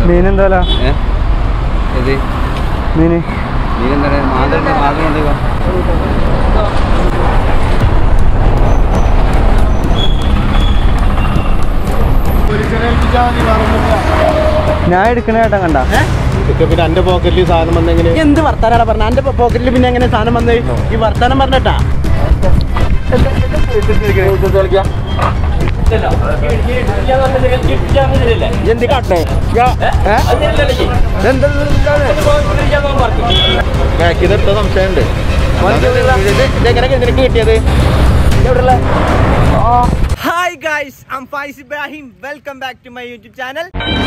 മീനെന്തോല ഏ ഇത് മീന് മീനെന്താ മാന്തളിന്റെ മാത്രം ഉണ്ട് ഇവ ഞാൻ എടുക്കണ ചേട്ടൻ കണ്ട പിന്നെ എന്റെ പോക്കറ്റിൽ സാധനം വന്നെങ്ങനെ എന്ത് വർത്താനാണ് പറഞ്ഞ എന്റെ പോക്കറ്റിൽ പിന്നെ എങ്ങനെ സാധനം വന്ന് ഈ വർത്താനം പറഞ്ഞിട്ടാ എന്ത് കാട്ടേ ബാക്കിലെടുത്ത സംശയമുണ്ട് ഇതെങ്ങനെ നിനക്ക് കിട്ടിയത് hi guys I'm Faiz Ibrahim welcome back to my YouTube channel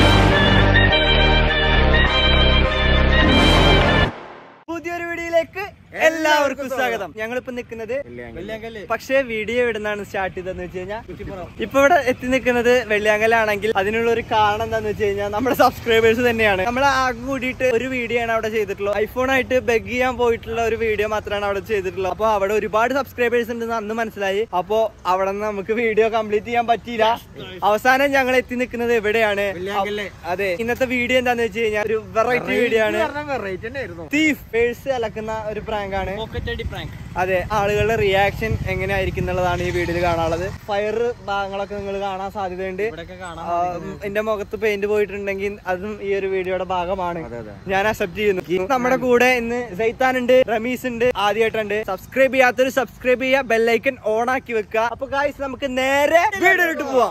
പുതിയൊരു വീഡിയോയിലേക്ക് എല്ലാവർക്കും സ്വാഗതം ഞങ്ങളിപ്പോ നിൽക്കുന്നത് പക്ഷേ വീഡിയോ ഇവിടുന്നാണ് സ്റ്റാർട്ട് ചെയ്തതെന്ന് വെച്ച് കഴിഞ്ഞാൽ ഇപ്പൊ ഇവിടെ എത്തി നിൽക്കുന്നത് വെള്ളിയാങ്കലാണെങ്കിൽ അതിനുള്ള ഒരു കാരണം എന്താന്ന് വെച്ച് കഴിഞ്ഞാൽ നമ്മുടെ സബ്സ്ക്രൈബേഴ്സ് തന്നെയാണ് നമ്മൾ ആകെ കൂടിയിട്ട് ഒരു വീഡിയോ ആണ് അവിടെ ചെയ്തിട്ടുള്ളത് ഐഫോൺ ആയിട്ട് ബെഗ് ചെയ്യാൻ പോയിട്ടുള്ള ഒരു വീഡിയോ മാത്രമാണ് അവിടെ ചെയ്തിട്ടുള്ളത് അപ്പൊ അവിടെ ഒരുപാട് സബ്സ്ക്രൈബേഴ്സ് ഉണ്ടെന്ന് അന്ന് മനസ്സിലായി അപ്പോ അവിടെ നിന്ന് നമുക്ക് വീഡിയോ കംപ്ലീറ്റ് ചെയ്യാൻ പറ്റിയില്ല അവസാനം ഞങ്ങൾ എത്തി നിൽക്കുന്നത് എവിടെയാണ് അതെ ഇന്നത്തെ വീഡിയോ എന്താന്ന് വെച്ച് കഴിഞ്ഞാൽ ഒരു വെറൈറ്റി വീഡിയോ ആണ് തീഫ് പേഴ്സ് അലക്കുന്ന ഒരു പ്രാങ്ക് ആണ് അതെ ആളുകളുടെ റിയാക്ഷൻ എങ്ങനെയായിരിക്കും എന്നുള്ളതാണ് ഈ വീഡിയോയിൽ കാണാനുള്ളത് ഫയർ ഭാഗങ്ങളൊക്കെ നിങ്ങൾ കാണാൻ സാധ്യതയുണ്ട് ആ, ഉം, എന്റെ മുഖത്ത് പെയിന്റ് പോയിട്ടുണ്ടെങ്കിൽ അതും ഈ ഒരു വീഡിയോയുടെ ഭാഗമാണ് ഞാൻ അക്സെപ്റ്റ് ചെയ്യുന്നു നമ്മുടെ കൂടെ ഇന്ന് സൈത്താൻ ഉണ്ട് റമീസ് ഉണ്ട് ആദ്യമായിട്ടുണ്ട് സബ്സ്ക്രൈബ് ചെയ്യാത്തൊരു സബ്സ്ക്രൈബ് ചെയ്യുക ബെല്ലൈക്കൻ ഓൺ ആക്കി വെക്കുക അപ്പൊ ഗായ്സ് നമുക്ക് നേരെ വീഡിയോയിലോട്ട് പോവാം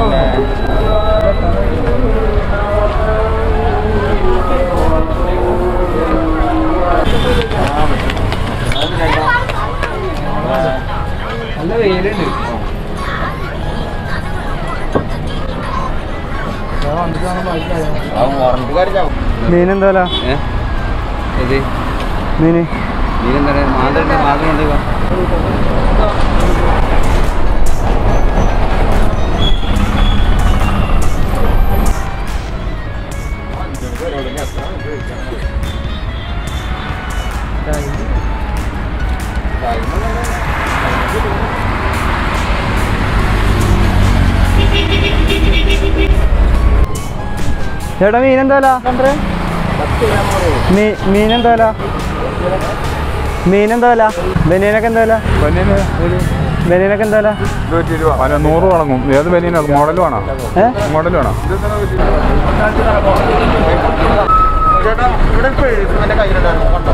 നല്ല വെയിലുണ്ട് മീനെന്തോല ഏ ഇത് മീന് മീനെന്താ മാന്തളിന്റെ മാത്രം ഉണ്ട് ഇവ ചേട്ടാ മീനെന്തോല മീ മീനെന്തോല മീനെന്തോല ബനിയനൊക്കെ എന്തോല ബനിയനൊക്കെ എന്തോല അല്ല നൂറ് തുടങ്ങും ഏത് ബനിയനാ മോഡൽ വേണോ ഏ മോഡൽ വേണോ ചേട്ടാ ഇവിടെ പേഴ്സ് എന്റെ കയ്യിലുണ്ടായിരുന്നു കണ്ടോ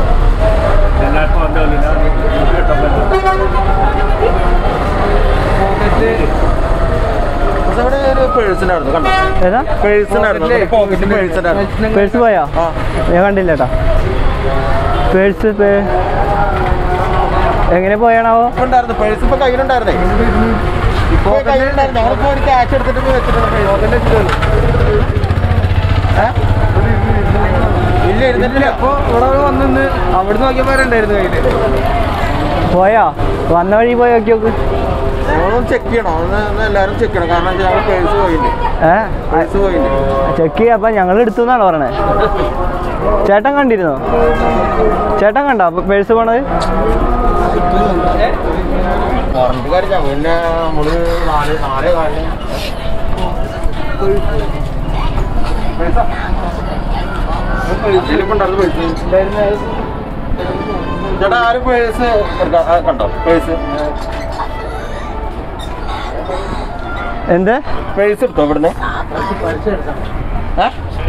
പക്ഷെ ഇവിടെ ഒരു പേഴ്സ് ഉണ്ടായിരുന്നു കണ്ടോ ഏതാ പേഴ്സ് ഉണ്ടായിരുന്നു പോക്കറ്റിൽ പേഴ്സ് ഉണ്ടായിരുന്നു പേഴ്സ് പോയോ ആ. ഞാൻ കണ്ടില്ല ചേട്ടാ പേഴ്സ് പേ എങ്ങനെ പോയാണാവോ ഇപ്പൊ ഉണ്ടായിരുന്നു പേഴ്സ് ഇപ്പൊ കയ്യിലുണ്ടായിരുന്നേ ഇപ്പൊ കയ്യിലുണ്ടായിരുന്നു ഞങ്ങളിപ്പോ ഒരു ക്യാഷ് എടുത്തിട്ട് പോയി വെച്ചിട്ടുണ്ട് ഏ? ഇല്ല ഇരുന്നിട്ടില്ല അപ്പൊ ഇവിടെ വന്നിന്ന് അവിടെ നോക്കിയപ്പോ ഉണ്ടായിരുന്നു കയ്യില് പോയോ വന്ന വഴി പോയി നോക്കി നോക്ക് നമ്മളൊന്ന് ചെക്ക് ചെയ്യണം ഒന്ന് ഒന്ന് എല്ലാവരും ചെക്ക് ചെയ്യണം കാരണം ഞങ്ങൾ പേഴ്സ് പോയില്ലേ ഏ പേഴ്സ് പോയില്ലേ ചെക്ക് ചെയ്യാ അപ്പൊ ഞങ്ങൾ എടുത്തു എന്നാണ് പറയണേ ചേട്ടൻ കണ്ടിരുന്നോ ചേട്ടൻ കണ്ടോ പേഴ്സ് പോണത് വാറണ്ടി കാര്യം പിന്നെ നമ്മള് നാല് നാല് കാര്യം ചേട്ടാ ആരും പേഴ്സ് കണ്ടോ പേഴ്സ് എന്ത് പേഴ്സ് എടുത്തോ ഇവിടുന്ന് ഏ?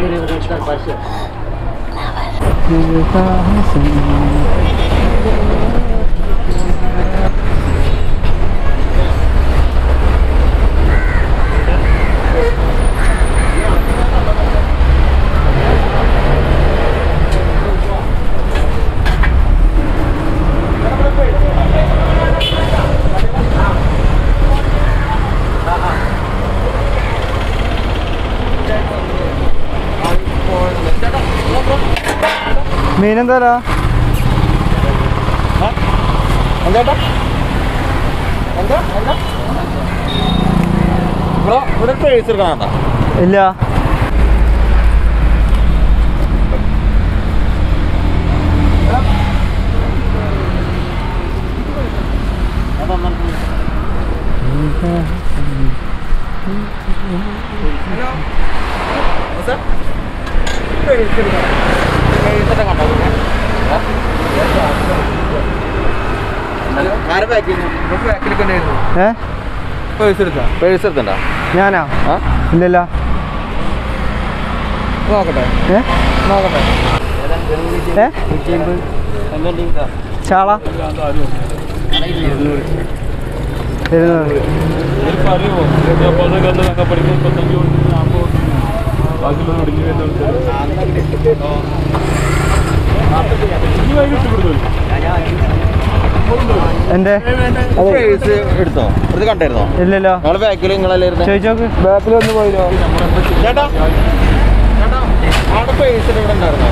മീനെന്തോലാ എന്താ എന്താ എന്താ ബ്രോ ഇവിടെ പേഴ്സ് എടുക്കാനാ ഇല്ല ഏ പേഴ്സ് എടുത്തണ്ട ഞാനാ ആ? ഇല്ലല്ലോ നോക്കട്ടെ ഏ നോക്കട്ടെ ഏ ചാള ഇരുന്നൂറ് എന്റെ പേഴ്സ് എടുത്തോ ഇത് കണ്ടായിരുന്നോ ഇല്ലല്ലോ ഞങ്ങള് ബാക്കിൽ നിങ്ങളല്ലായിരുന്നു ചോദിച്ചോക്ക് ബാക്കിൽ ഒന്ന് പോയില്ലോ ചേട്ടാ ചേട്ടാ അവിടെ പേഴ്സ് ഇവിടെ ഉണ്ടായിരുന്നോ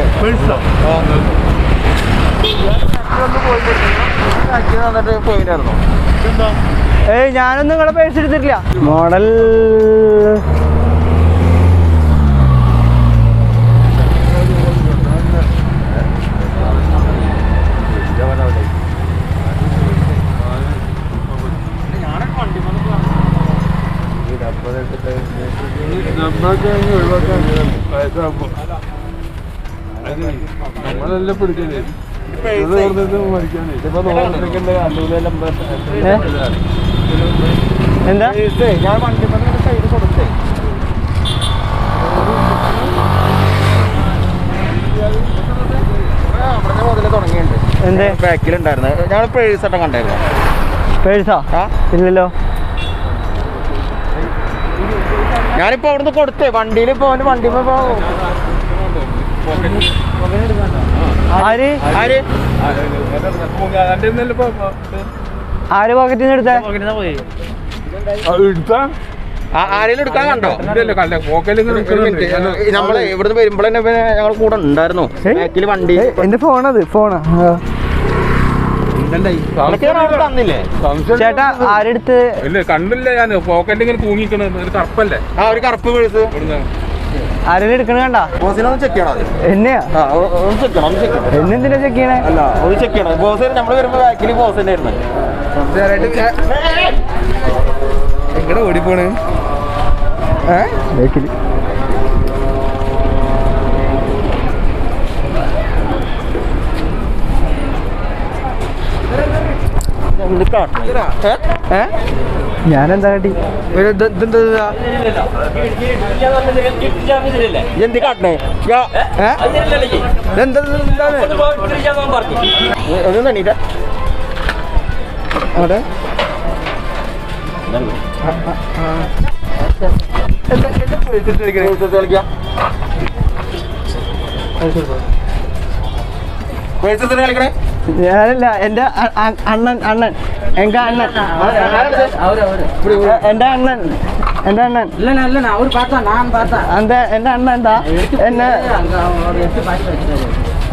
വന്നിട്ട് പോയിട്ടായിരുന്നോ ഏയ് ഞാനൊന്നും നിങ്ങളെ പേഴ്സ് എടുത്തിട്ടില്ല മോഡൽ നമ്മളെല്ലാം പിടിക്കല് ഏ? എന്താ ഞാൻ വണ്ടി സൈഡ് കൊടുത്തേ അവിടെ മുതലേ തുടങ്ങിയിട്ടുണ്ട് എന്തേ ബാക്കിലുണ്ടായിരുന്നു ഞങ്ങൾ പേഴ്സ് ഒക്കെ കണ്ടായിരുന്നു പേഴ്സാ ആ ഇല്ലല്ലോ ഞാനിപ്പോ അവിടുന്ന് കൊടുത്തേ വണ്ടിയിൽ ഇപ്പൊ അവന് വണ്ടി ആര് ആര് ആര് പോക്കറ്റിൽ നിന്ന് എടുത്തേ എടുത്താ ആ- ആരേലും എടുക്കാൻ കണ്ടോ ഇല്ലല്ലോ കണ്ട പോക്കലിങ്ങനെ ഒരു മിനിറ്റ് നമ്മളെ ഇവിടുന്ന് വരുമ്പോൾ തന്നെ ഞങ്ങൾ കൂടെ ഉണ്ടായിരുന്നു ഏയ്? ബാക്കിൽ വണ്ടി ഏയ്, എന്റെ ഫോണത് ഫോണാ ആ. അതൊക്കെ ഞാൻ അവിടെ തന്നില്ലേ സംശയം ചേട്ടാ ആരെടുത്ത് ഇല്ല കണ്ടില്ല ഞാൻ പോക്കറ്റ് ഇങ്ങനെ തൂങ്ങിക്കണ ഒരു കറുപ്പല്ലേ ആ ഒരു കറുപ്പ് പേഴ്സ് ഇവിടുന്ന് ആരെങ്കിലും എടുക്കണ കണ്ട ബോസിനെ ഒന്ന് ചെക്ക് ചെയ്യണം അത് എന്നെയാ ആ ഒ- ഒന്ന് ചെക്ക് ചെയ്യണം ഒന്ന് ചെക്ക് ചെയ്യണം എന്നെന്തിനാ ചെക്ക് ചെയ്യണേ അല്ല ഒന്ന് ചെക്ക് ചെയ്യണം ബോസ് നമ്മൾ വരുമ്പോൾ ബാക്കിൽ ബോസ് തന്നെ ആയിരുന്നു എങ്ങനെ ഓടിപ്പോണ് ബേക്കില് ഏ ഞാനെന്താ കാട്ടി എന്ത് കാട്ടണേ ഒന്ന് തണ്ണീറ്റ അവിടെ കളിക്കാം പേഴ്സ് കളിക്കണേ ഞാനല്ല എന്റെ അ- അ- അണ്ണൻ അണ്ണൻ എങ്ക അണ്ണൻ എ- എന്റെ അണ്ണൻ എന്റെ അണ്ണൻ இல்லண்ணா இல்லண்ணா அவர் பார்த்தா நான் பார்த்தேன் அந்த എന്റെ അണ്ണൻ എന്താ എന്നെ அங்க அவர் எடுத்து பாக்கி வச்சுட்டாரு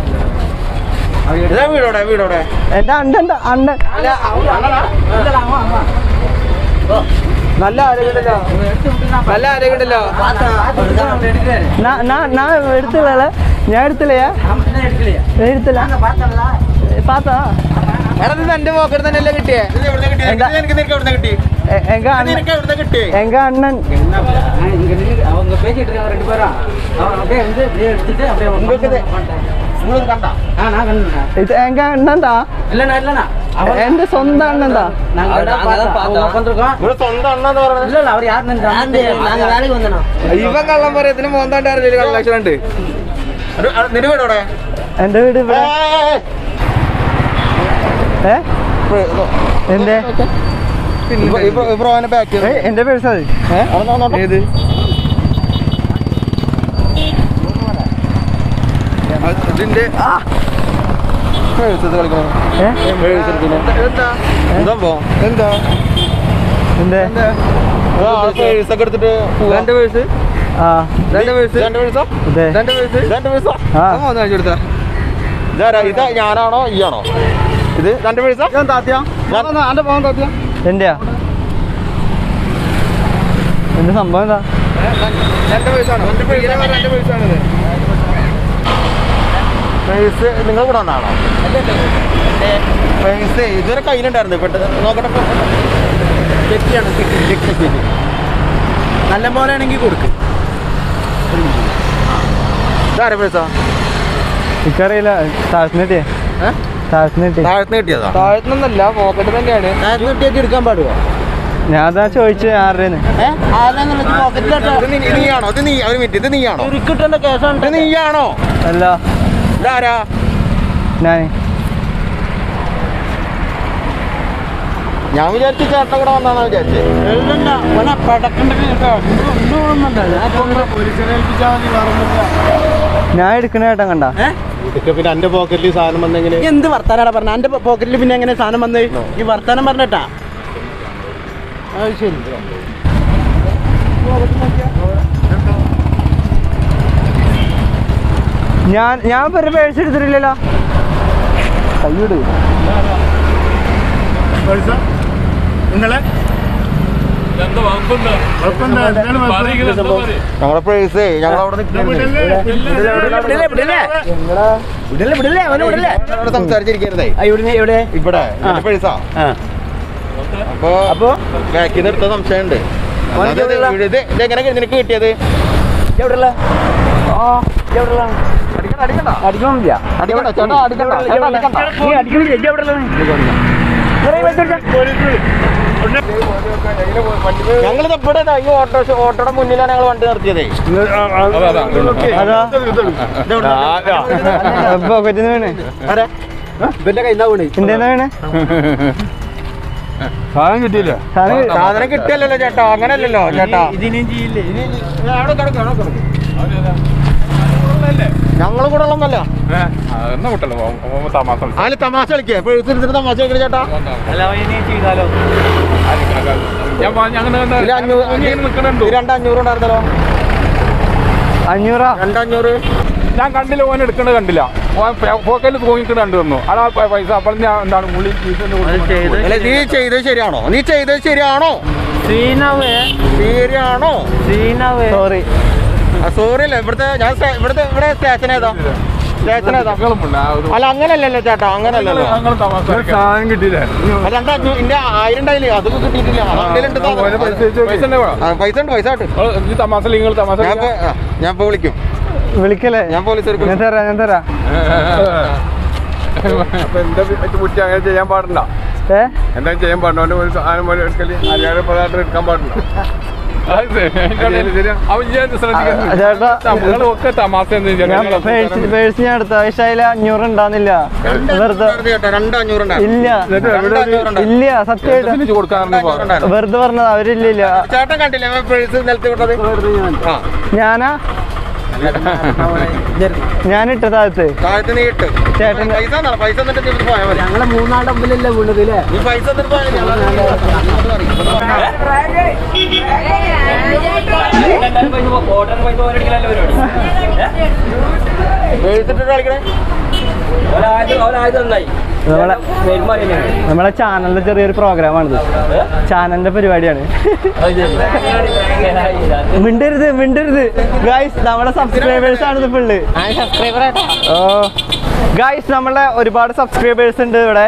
ഇതാ വീടോടെ വീടോടെ എന്റെ അണ്ണൻ അണ്ണൻ இல்ல ஆமா ஆமா നല്ല ആരോഗ്യമുണ്ടല്ലോ எடுத்து விட்டு நான் നല്ല ആരോഗ്യമുണ്ടല്ലോ பார்த்தேன் அவர் எடுக்கிறாரு நான் நான் நான் எடுத்துல ഞാൻ എടുത്തില്ലയാ ஆமா என்ன எடுக்கலையா ഞാൻ எடுത്തില്ല நாங்க பார்த்தோம்ல പാത്താ എടാ ഇത് എന്റെ പോക്കറ്റ് തന്നെയല്ലേ കിട്ടിയേ ഇത് എവിടുന്നാ കിട്ടി എന്താ? നിനക്ക് നിനക്ക് എവിടുന്നാ കിട്ടി എ- എങ്ക ഇത് അണ്ണൻ നിനക്ക് എവിടുന്നാ കിട്ടി എങ്ക അണ്ണൻ நான் இங்க நின்று அவங்க பேசிட்டு இருக்காங்க ரெண்டு பேரும் அவன் அப்படியே வந்து இப்படியே எடுத்துட்டு அப்படியே உங்களுக்கு இது- வந்துட்டான். നിങ്ങളും കണ്ട ஆ நான் கண்டுட்டேன் ഇത് എങ്ക അണ്ണന്താ இல்லண்ணா இல்லண்ணா அவன் എന്റെ സ്വന്തം അണ്ണന്താ நாங்க தான் பார்த்தோம் அவங்க உட்காந்துருக்கோம் നിങ്ങള് സ്വന്തം അണ്ണാന്ന് പറയുന്നത് இல்ல இல்ல அவர் யாருன்னு நாங்க வேலைக்கு வந்தோம் ഇവൻ കള്ളം പറയത്തിന് മോന്താണ്ടായിരുന്നില്ല കള്ളക്ഷരം ഉണ്ട് നിന്റെ വീടോടെ എന്റെ വീട് ഇവിടെ ഏ എന്റെ ബ്രോനെ ബാക്ക് ഏയ്, എന്റെ പേഴ്സ് അത് ഏത് ഇതിന്റെ കളിക്കണം ഏ എന്താ എന്താ പോ എന്താ എന്റെ പേഴ്സ് ഒക്കെ എടുത്തിട്ട് പോവാ. രണ്ട് പേഴ്സ് ആ രണ്ട് പേഴ്സ് രണ്ട് പേഴ്സോ ഇതേ രണ്ട് പേഴ്സ് രണ്ട് പേഴ്സോ ആ ഒന്ന് കാണിച്ചു കൊടുത്താ ഇതാരാ ഇതാ ഞാനാണോ ഈയാണോ ഇത് രണ്ട് പേഴ്സാ ഞാൻ താത്തിയാ എന്റെ പോകാൻ താത്തിയാ എന്റെയാ എന്റെ സംഭവം എന്താ രണ്ട് പേഴ്സാണ് രണ്ട് പേഴ്സ് രണ്ട് പേഴ്സാണിത് പേഴ്സ് നിങ്ങൾ കൂടെ വന്നാണോ പേഴ്സ് ഇതുവരെ കയ്യിലുണ്ടായിരുന്നു പെട്ടെന്ന് നോക്കട്ടെ ചെക്കിയാണ് ചെക്ക് ചെക്ക് ചെക്ക് നല്ല പോലെ ആണെങ്കിൽ കൊടുക്ക് ഇതാരെ പൈസ എനിക്കറിയില്ല താഴ്ത്തുന്ന കിട്ടിയേ താഴ്ത്തുന്ന കിട്ടി താഴത്ത് കിട്ടിയതാ താഴത്തുനിന്നല്ല പോക്കറ്റ് തന്നെയാണ് താഴത്ത് കിട്ടിയൊക്കെ എടുക്കാൻ പാടുവോ ഞാൻ അതാ ചോദിച്ചു ആരുടെന്ന് ഇത് നീ- നീയാണോ ഇത് നീ ഒരു മിനിറ്റ് ഇത് നീയാണോ കിട്ടേണ്ട കേസാണ് ഇത് നീയാണോ അല്ല ഇതാരാ ഞാൻ ഞാൻ വിചാരിച്ചു ചേട്ടൻ കൂടെ വന്നാന്നാ വിചാരിച്ചേ ഞാൻ എടുക്കണ ഏട്ടൻ കണ്ട ഇതൊക്കെ പിന്നെ എന്റെ പോക്കറ്റിൽ സാധനം വന്നെങ്കിൽ എന്ത് വർത്താനാടാ പറഞ്ഞ എന്റെ പോക്കറ്റിൽ പിന്നെ എങ്ങനെ സാധനം വന്ന് ഈ വർത്താനം പറഞ്ഞിട്ടാ അത് ശരി ഞാൻ ഞാൻ ഇപ്പൊ ഒരു പേഴ്സ് എടുത്തിട്ടില്ലല്ലോ കയ്യോട് നിങ്ങളെ എന്താ വകുപ്പുണ്ട് പറയുന്നത് എന്താ പറയും ഞങ്ങളെ പേഴ്സേ ഞങ്ങൾ അവിടെ അവിടെ സംസാരിച്ചിരിക്കരുതേ എവിടെ ഇവിടെ എന്റെ പേഴ്സാ അപ്പൊ അപ്പൊ ബാക്കിൽ നിന്ന് എടുത്ത സംശയമുണ്ട് അല്ലാതെ ഇത് എവിടെയുള്ള? ഇത് ഇതെങ്ങനെ നിനക്ക് കിട്ടിയത് എവിടെയുള്ള എവിടെയുള്ള അടിക്കണമെന്നില്ല അടിക്കണ്ട ചേട്ടാ അടിക്കണ്ട ചേട്ടാ അടിക്കണ്ട നീ അടിക്കണില്ല ഇജ്ജ് എവിടെയുള്ള ഞങ്ങൾ ഇവിടെ ദാ ഈ ഓട്ടോ ഓട്ടോയുടെ മുന്നിലാണ് ഞങ്ങൾ വണ്ടി നിർത്തിയതേ അതാ അതാ അതാ പോക്കറ്റിൽ നിന്ന് വീണേ ഇവന്റെ കയ്യിൽ വീണ് എന്റെ വീണേ സാധനം കിട്ടിയില്ല സാധനം സാധനം കിട്ടിയല്ലോ ചേട്ടാ അങ്ങനല്ലല്ലോ ചേട്ടാ ഇതിനും ചെയ്യില്ലേ ഞങ്ങൾ കൂടെ ഉള്ളതല്ല എന്നാ വിട്ടല്ലോ തമാസ അതിൽ തമാശ കളിക്കേ പേഴ്സിൽ തമാശ കളിക്കണ ചേട്ടാ ചെയ്താലോ ഞാൻ പറഞ്ഞ അങ്ങനെ ഇതിൽ അഞ്ഞൂറ് നിൽക്കണുണ്ടോ ഇത് രണ്ട് അഞ്ഞൂറ് ഉണ്ടായിരുന്നല്ലോ അഞ്ഞൂറാ രണ്ട് അഞ്ഞൂറ് ഞാൻ കണ്ടില്ല ഓൻ എടുക്കണത് കണ്ടില്ല ഓൻ പോക്കറ്റിൽ തൂങ്ങിക്കണ കണ്ടു വന്നു അതാ പ- പൈസ അപ്പോൾ ഞാൻ എന്താണ് ഉള്ളി അല്ല നീ ചെയ്തത് ശരിയാണോ നീ ചെയ്തത് ശരിയാണോ സീനവേ ശരിയാണോ സീനവേ സോറി സോറി അല്ല ഇവിടുത്തെ ഞാൻ സ്റ്റേ- ഇവിടുത്തെ ഇവിടെ സ്റ്റേഷൻ ഏതാ സ്റ്റേഷൻ ഏതാ അല്ല അങ്ങനല്ലല്ലോ ചേട്ടാ അങ്ങനല്ലല്ലോ സാധനം കിട്ടിയില്ല അല്ല രണ്ട് അഞ്ഞൂറ് ഇന്റെ ആയിരം ഉണ്ടായില്ലേ അതൊക്കെ കിട്ടിയിട്ടില്ല അത് അതിലുണ്ട് സാധനം. പൈസ ഉണ്ടോ ഇവിടെ? ആ, പൈസ ഉണ്ട് പൈസ ഉണ്ട് ഈ തമാസ നിങ്ങൾ തമാസ ഞാൻ ഇപ്പൊ- ആ, ഞാൻ ഇപ്പൊ വിളിക്കും വിളിക്കല്ലേ ഞാൻ പോലീസ് ഞാൻ തരാം ഞാൻ തരാം അപ്പൊ എന്താ കുറ്റി അങ്ങനെ ചെയ്യാൻ പാടില്ല ഏ എന്താ ചെയ്യാൻ പാടില്ല അവന്റെ ഒരു സാധനം പോലെ എടുക്കല് അറിയാതെ പദാർത്ഥം എടുക്കാൻ പാടില്ല അവൻ ഞാൻ ശ്രദ്ധിക്കുന്നു ചേട്ടാ നമ്മളൊക്കെ തമാശ എന്ന് ഞാൻ പേഴ്സ് പേഴ്സ് ഞാൻ എടുത്ത പക്ഷെ അതിൽ അഞ്ഞൂറ് ഉണ്ടാകുന്നില്ല വെറുതെ ചേട്ടാ രണ്ട് അഞ്ഞൂറ് ഉണ്ടായിരുന്നു. ഇല്ല രണ്ട് അഞ്ഞൂറ് ഉണ്ടായിരുന്നു. ഇല്ല സത്യമായിട്ട് കൊടുക്കാറുണ്ട് രണ്ട് അഞ്ഞൂറ് ഉണ്ടായിരുന്നു. വെറുതെ പറഞ്ഞത് അവരില്ലില്ല ചേട്ടൻ കണ്ടില്ലേ അവൻ പേഴ്സ് നിലത്ത് വിട്ടത് ആ ഞാനാ ഞാൻ ഇട്ട താഴത്ത് താഴത്ത് നീ ഇട്ട് ചേട്ടൻ പൈസ തന്നാ, പൈസ എന്നിട്ട് തിരിച്ച് പോയാൽ മതി ഞങ്ങളെ മൂന്നാളുടെ മുമ്പിലല്ലേ വീണത് അല്ലേ നീ പൈസ എന്നിട്ട് പോയാൽ മതി. പേഴ്സ് ഇട്ടിട്ട് കളിക്കണേ നമ്മളെ നമ്മളെ ചാനലിന്റെ ചെറിയൊരു പ്രോഗ്രാമാണിത് ചാനലിന്റെ പരിപാടിയാണ് മിണ്ടരുത് മിണ്ടരുത് ഗായ്സ് നമ്മളെ സബ്സ്ക്രൈബേഴ്സ് ആണ് ഇത് ഫുള്ള് ഓ ഗായ്സ് നമ്മളെ ഒരുപാട് സബ്സ്ക്രൈബേഴ്സ് ഉണ്ട് ഇവിടെ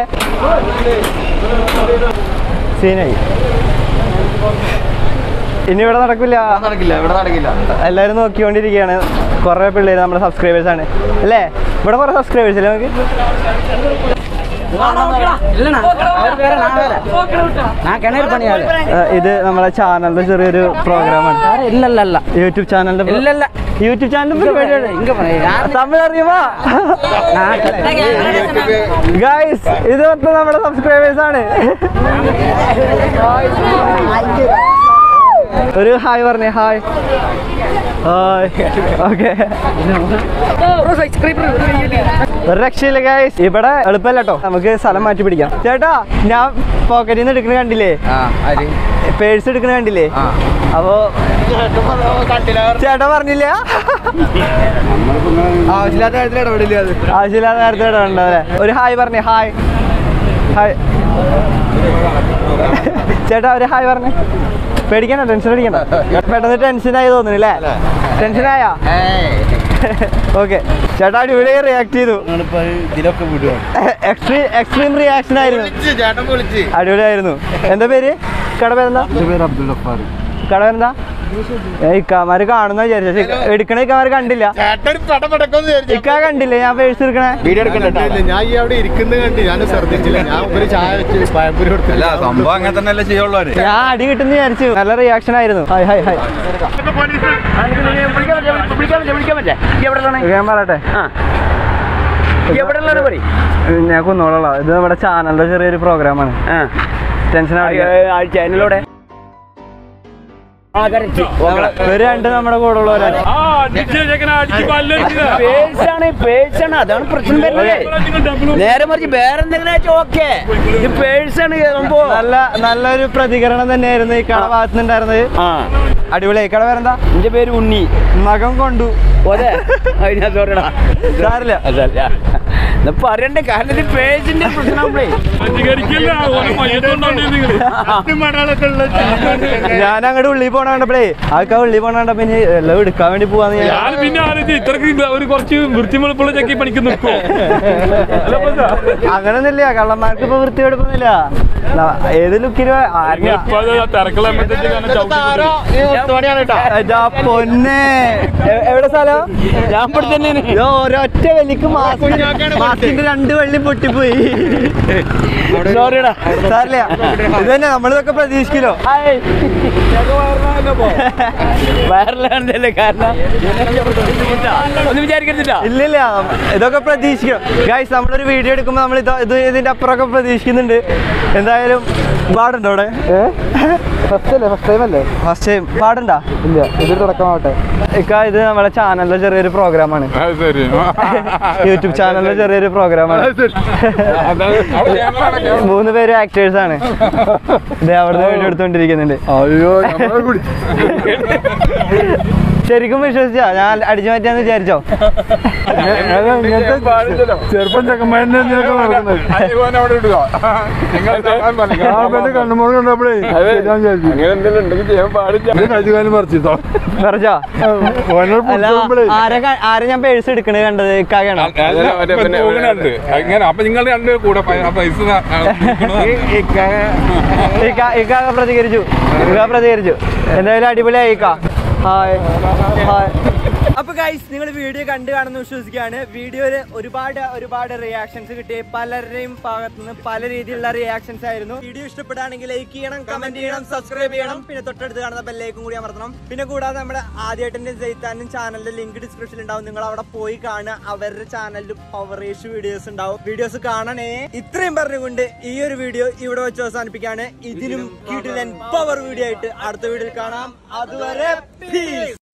സീനായി ഇനി ഇവിടെ നടക്കില്ല നടക്കില്ല ഇവിടെ നടക്കില്ല എല്ലാവരും നോക്കിക്കൊണ്ടിരിക്കുകയാണ് കുറേ പിള്ളേര് നമ്മുടെ സബ്സ്ക്രൈബേഴ്സ് ആണ് അല്ലേ ഇവിടെ കുറേ സബ്സ്ക്രൈബേഴ്സ് അല്ലേ നമുക്ക് இல்லண்ணா அவர் வேற நான் வேற நான் கிணறு பணியாளு ആ, ഇത് നമ്മളെ ചാനലിന്റെ ചെറിയൊരു പ്രോഗ്രാമാണ് வேற இல்ல இல்ல இல்ல യൂട്യൂബ് ചാനലിന്റെ இல்ல இல்ல യൂട്യൂബ് ചാനലിന്റെ പരിപാടിയാണ് இங்க போறேன் யாரு തമിഴ് അറിയുമോ ഗായ്സ് ഇത് മൊത്തം നമ്മുടെ സബ്സ്ക്രൈബേഴ്സ് ആണ് ഒരു ഹായ് പറഞ്ഞേ ഹായ് ഹായ് ഓക്കെ ഒരു രക്ഷയില്ല ഗായ്സ് ഇവിടെ എളുപ്പമല്ല കേട്ടോ നമുക്ക് സ്ഥലം മാറ്റി പിടിക്കാം ചേട്ടാ ഞാൻ പോക്കറ്റിൽ നിന്ന് എടുക്കണ കണ്ടില്ലേ പേഴ്സ് എടുക്കണ കണ്ടില്ലേ അപ്പോ ചേട്ടാ പറഞ്ഞില്ല ആവശ്യമില്ലാത്ത കാര്യത്തിൽ ഇടപെടില്ല അത് ആവശ്യമില്ലാത്ത നേരത്തെ ഇടണ്ടല്ലേ ഒരു ഹായ് പറഞ്ഞേ ഹായ് ഹായ് ചേട്ടാ ഒരു ഹായ് പറഞ്ഞേ പേടിക്കണ്ട ടെൻഷൻ അടിക്കണ്ട പെട്ടെന്ന് ടെൻഷനായി തോന്നുന്നു അല്ലേ ടെൻഷനായാ ഓക്കെ ചേട്ടാ അടിപൊളി റിയാക്ട് ചെയ്തു ഇതിലൊക്കെ വിടുക എക്സ്ട്രീം എക്സ്ട്രീം റിയാക്ഷൻ ആയിരുന്നു വിളിച്ച് ചേട്ടൻ വിളിച്ച് അടിപൊളിയായിരുന്നു എന്താ പേര് കട പേരെന്താ പേര് അബ്ദുൾ ഗഫാർ കട പേരെന്താ ഇക്കാമാര് കാണുന്ന വിചാരിച്ചു പക്ഷെ എടുക്കണ ഇക്കാമാര് കണ്ടില്ല ചേട്ടൻ പടപടക്കൊന്ന് വിചാരിച്ചു ഇക്ക കണ്ടില്ലേ ഞാൻ പേഴ്സ് എടുക്കണേ വീഡിയോ എടുക്കണ്ട ഞാൻ ഈ അവിടെ ഇരിക്കുന്നത് കണ്ട് ഞാൻ ശ്രദ്ധിച്ചില്ല ഞാൻ ഒരു ചായ വെച്ച് പഴംപൊരി കൊടുത്തില്ല സംഭവം അങ്ങനെ തന്നെയല്ലേ ചെയ്യുള്ളവര് ഞാൻ അടി കിട്ടുന്ന വിചാരിച്ചു നല്ല റിയാക്ഷൻ ആയിരുന്നു ഹായ് ഹായ് ഹായ് ഞാൻ പറയട്ടെ ഞാൻ കുന്നോളാം ഇത് നമ്മുടെ ചാനലിന്റെ ചെറിയൊരു പ്രോഗ്രാമാണ് ടെൻഷൻ ചാനലോടെ ഒരു രണ്ട് നമ്മുടെ കൂടെ ഉള്ളവരാണ് ആ അടിച്ച് ചെക്കനെ അടിച്ച് പല്ലടിച്ചതാ. പേഴ്സാണ് പേഴ്സാണ് അതാണ് പ്രശ്നം വരുന്നത് നേരെ മറിച്ച് വേറെ എന്തെങ്കിലും ഓക്കെ ഇത് പേഴ്സാണ് സംഭവം നല്ല നല്ലൊരു പ്രതികരണം തന്നെയായിരുന്നു ഈ കട ഭാഗത്ത് നിന്നുണ്ടായിരുന്നത് ആ അടിപൊളി ഈ കട വേറെന്താ എന്റെ പേര് ഉണ്ണി മകം കൊണ്ടു അതെ അതിനാ സോറിടാ സാരില്ല അതല്ല ഇത് പറയണ്ടേ കാരണം ഇത് പേഴ്സിന്റെ പ്രശ്നമാകുമ്പളേ അധികരിക്കില്ല ഓനെ മയ്യത്തുകൊണ്ടാണ് നിങ്ങള് ഞാൻ അങ്ങോട്ട് ഉള്ളിൽ പോണ കണ്ടപ്പോഴേ ആൾക്കാ ഉള്ളിൽ പോണ കണ്ടപ്പോ ഇനി എല്ലാം എടുക്കാൻ വേണ്ടി പോവാന്ന് ഞാൻ ഞാൻ പിന്നെ ആലോചിച്ച് ഇത്രക്ക് ഒരു കുറച്ച് വൃത്തിമുളപ്പുള്ള ചെക്കി പണിക്ക് നിൽക്കോ അങ്ങനൊന്നുമില്ല കള്ളന്മാർക്ക് ഇപ്പൊ വൃത്തിയെടുപ്പൊന്നുമില്ല ന- ഏത് ലുക്കിലും തിരക്കുള്ള ആരോ ഈ മുത്തുമണിയാണ് കേട്ടോ പൊന്നെ എ- എവിടെ സ്ഥലം ഞാൻ ഇവിടെ തന്നെയാണ് ഇതോ ഒരൊറ്റ വെള്ളിക്ക് മാസ്ക് മാസ്കിന്റെ രണ്ട് വെള്ളി പൊട്ടിപ്പോയി സോറിടാ സാരില്ല ഇത് തന്നെ നമ്മളിതൊക്കെ പ്രതീക്ഷിക്കലോ വയറിലാണല്ലേ കാരണം ഒന്നും വിചാരിക്കരുതില്ല ഇല്ലില്ല ഇതൊക്കെ പ്രതീക്ഷിക്കണം ഗൈസ് നമ്മളൊരു വീഡിയോ എടുക്കുമ്പോൾ നമ്മൾ ഇത് ഇത് ഇതിന്റെ അപ്പുറമൊക്കെ പ്രതീക്ഷിക്കുന്നുണ്ട് എന്തായാലും പാടുണ്ടോ അവിടെ ഫസ്റ്റ് അല്ലേ ഫസ്റ്റ് ടൈം അല്ലേ ഫസ്റ്റ് ടൈം പാടുണ്ടോ ഇല്ല ഇതൊരു തുടക്കമാവട്ടെ ഇക്ക ഇത് നമ്മുടെ ചാനലിലെ ചെറിയൊരു പ്രോഗ്രാമാണ് ശരി യൂട്യൂബ് ചാനലിലെ ചെറിയൊരു പ്രോഗ്രാമാണ് മൂന്ന് പേര് ആക്ടേഴ്സ് ആണ് ഇത് അവിടുന്ന് വീഡിയോ എടുത്തോണ്ടിരിക്കുന്നുണ്ട് അയ്യോ നമ്മളെ കൂടി ശരിക്കും വിശ്വസിച്ചാ ഞാൻ അടിച്ചു മാറ്റാന്ന് വിചാരിച്ചോ ഇങ്ങനത്തെ ചെറുപ്പം ചെക്കന്മാരുടെ നടക്കുന്നത് അവിടെ ഇടുക നിങ്ങൾ കാണുമ്പോ എന്റെ കണ്ണുമോൾ കണ്ടപ്പോഴേ ശരിയാന്ന് വിചാരിച്ചു. അങ്ങനെ എന്തെങ്കിലും ഉണ്ടെങ്കിൽ ചെയ്യാൻ പാടില്ല എന്റെ കൈകാലം പറിച്ചിട്ടോ പറഞ്ഞോ ഓനോട് അല്ല പിടിച്ചോടുമ്പോഴേ ആരെ ക- ആരെ ഞാൻ പേഴ്സ് എടുക്കണത് കണ്ടത് ഇക്കാകണോ പോകുന്നുണ്ട് അങ്ങനെ അപ്പൊ നിങ്ങൾ രണ്ട് കൂടെ പൈ- ആ പൈസ ത- ആ, കൊടുക്കണതാണ്. ഇക്ക ഇക്ക പ്രതികരിച്ചു ഇക്ക പ്രതികരിച്ചു എന്തായാലും അടിപൊളിയായി ഇക്ക ഹായ് ഹായ് അപ്പൊ ഗൈസ് നിങ്ങൾ വീഡിയോ കണ്ടു കാണുന്ന വിശ്വസിക്കുകയാണ് വീഡിയോയില് ഒരുപാട് ഒരുപാട് റിയാക്ഷൻസ് കിട്ടി പലരുടെയും ഭാഗത്തു നിന്ന് പല രീതിയിലുള്ള റിയാക്ഷൻസ് ആയിരുന്നു വീഡിയോ ഇഷ്ടപ്പെടുകയാണെങ്കിൽ ലൈക്ക് ചെയ്യണം കമന്റ് ചെയ്യണം സബ്സ്ക്രൈബ് ചെയ്യണം പിന്നെ തൊട്ടടുത്ത് കാണുന്ന ബെല്ലേക്കും കൂടി അമർത്തണം പിന്നെ കൂടാതെ നമ്മുടെ ആദ്യമായിട്ടെ ജയിത്താനും ചാനലിന്റെ ലിങ്ക് ഡിസ്ക്രിപ്ഷനിൽ ഉണ്ടാവും നിങ്ങൾ അവിടെ പോയി കാണുക അവരുടെ ചാനലിൽ പവറേഷ് വീഡിയോസ് ഉണ്ടാവും വീഡിയോസ് കാണണേ ഇത്രയും പറഞ്ഞുകൊണ്ട് ഈ ഒരു വീഡിയോ ഇവിടെ വെച്ച് അവസാനിപ്പിക്കുകയാണ് ഇതിനും കിടിലൻ പവർ വീഡിയോ ആയിട്ട് അടുത്ത വീഡിയോയിൽ കാണാം അതുവരെ peace.